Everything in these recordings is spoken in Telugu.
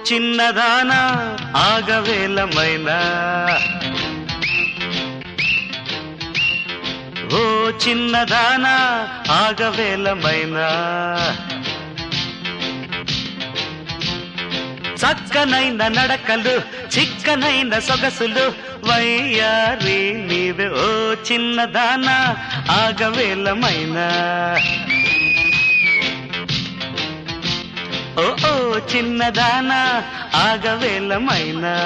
చిన్నదానా ఆగవేలమైనా ఓ చిన్నదానా ఆగవేలమైనా చక్కనైన నడకలు చిక్కనైన సొగసులు వయ్యారి నీవే ఓ చిన్నదానా ఆగవేలమైనా ఓ ఓ చిన్నదానా ఆగవేలమైనా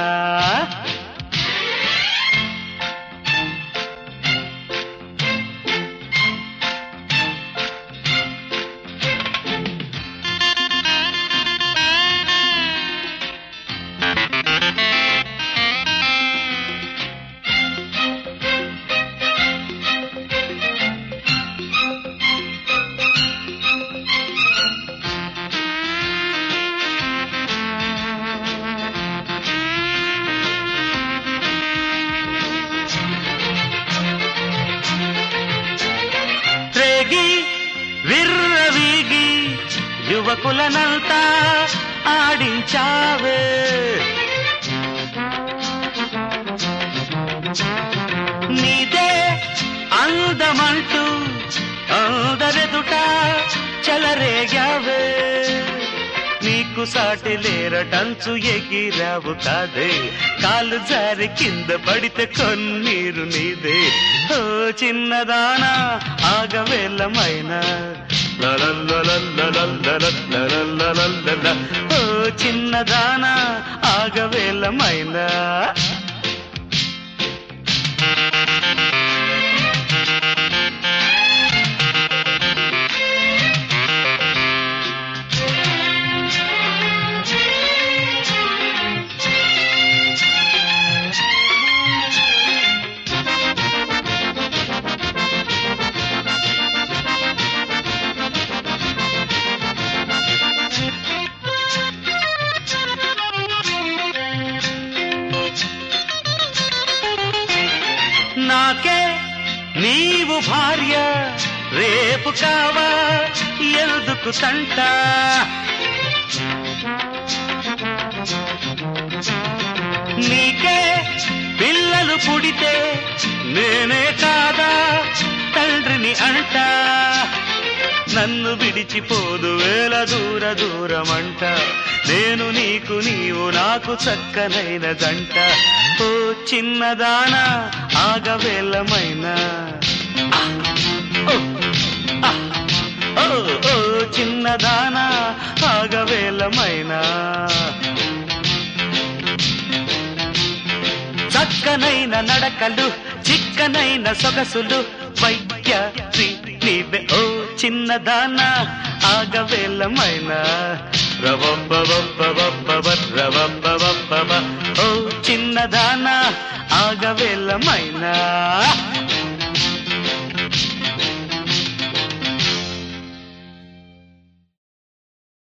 త్రేగి విర్రవీగి యువకులనంతా ఆడించావే నీదే అందమంటూ అందరెదుట చెలరేగావే నీకు సాటి లేరటంచు ఎగిరావు కాదే కాలు జారి కింద పడితే కొన్నీరు నీదే ఓ చిన్నదానా ఆగవేలమైనా లలల్లలల్లలల్లలల్లలల్లలల్ల. ఓ చిన్నదానా ఆగవేలమైనా నాకే నీవు భార్య రేపు కావా ఎందుకు తంట నీకే పిల్లలు పుడితే నేనే కాదా తండ్రిని అంట నన్ను విడిచిపోదు వేల దూర దూరమంట నేను నీకు నీవు నాకు చక్కనైన జంట ఓ చిన్నదానా ఆగవేలమైనా ఓ, ఆ, ఓ, ఓ చిన్నదానా ఆగవేలమైనా చక్కనైన నడకలు చిక్కనైన సొగసులు వైద్య నీవే ఓ చిన్నదానా ఆగవేలమైన రవబ్బవబ్బవబ్బవ రవబ్బవబ్బవ ఓ చిన్నదానా ఆగవేలమైనా